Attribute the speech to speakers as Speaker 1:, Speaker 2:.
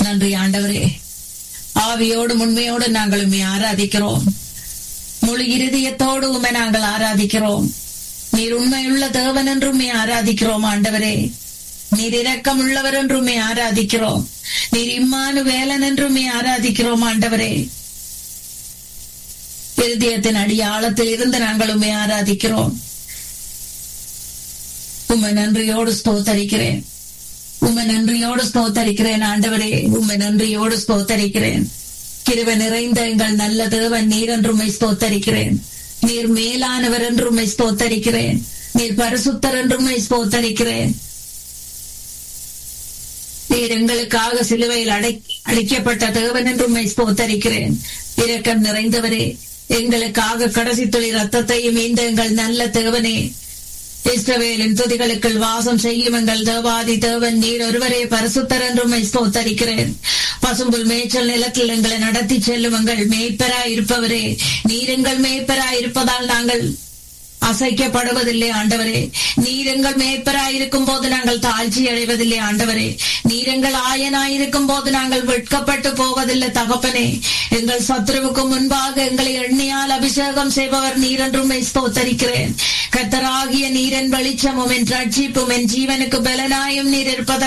Speaker 1: நன்றி ஆண்டவரே ஆவியோடு உண்மையோடு நாங்கள் உண்மை ஆராதிக்கிறோம் முழு இருதயத்தோடு உண்மை நாங்கள் ஆராதிக்கிறோம் நீர் உண்மையுள்ள தேவன் என்று உண்மை ஆராதிக்கிறோம் ஆண்டவரே நீர் இரக்கம் உள்ளவர் என்று உண்மை ஆராதிக்கிறோம் நீர் இம்மானு வேலன் என்று உண்மை ஆராதிக்கிறோம் ஆண்டவரே இருதயத்தின் அடியாளத்தில் இருந்து நாங்கள் உண்மை ஆராதிக்கிறோம் உண்மை நன்றியோடு ஸ்தோத்தரிக்கிறேன் உண்மை நன்றியோடு ஸ்தோத்தரிக்கிறேன் ஆண்டவரே உண்மை நன்றியோடு ஸ்தோத்தரிக்கிறேன் கிருபை நிறைந்த எங்கள் நல்ல தேவன் நீர் என்றுமை ஸ்தோத்தரிக்கிறேன் நீர் மேலானவர் என்றுமை ஸ்தோத்தரிக்கிறேன் நீர் பரிசுத்தர் என்றுமை ஸ்தோத்தரிக்கிறேன் நீர் எங்களுக்காக சிலுவையில் அடை அடிக்கப்பட்ட தேவன் என்றுமை ஸ்தோத்தரிக்கிறேன் இரக்கம் நிறைந்தவரே எங்களுக்காக கடைசி துளி ரத்தத்தையும் இந்த எங்கள் நல்ல தேவனே இஸ்ரவேலின் துதிகளுக்குள் வாசம் செய்யும் எங்கள் தேவாதி தேவன் நீர் ஒருவரே பரிசுத்தர் என்றும் ஸ்தோத்தரிக்கிறேன் பசும்புல் மேய்ச்சல் நிலத்தில் எங்களை நடத்தி செல்லும் எங்கள் மேய்ப்பராய் இருப்பவரே நீர் எங்கள் மேய்ப்பராய் இருப்பதால் நாங்கள் அசைக்கப்படுவதில்லை ஆண்டவரே நீர் எங்கள் மேய்ப்பராயிருக்கும் போது நாங்கள் தாழ்ச்சி அடைவதில்லை ஆண்டவரே நீர் எங்கள் ஆயனாயிருக்கும் போது நாங்கள் வெட்கப்பட்டு போவதில்லை தகப்பனே எங்கள் சத்ருவுக்கு முன்பாக எங்களை எண்ணியால் அபிஷேகம் செய்பவர் நீர் என்றும் ஸ்தோத்தரிக்கிறேன் கத்தராகிய நீரன் வெளிச்சமும் என் ரட்சிப்பும் என் ஜீவனுக்கு பலனாயும் நீர் இருப்பதற்கு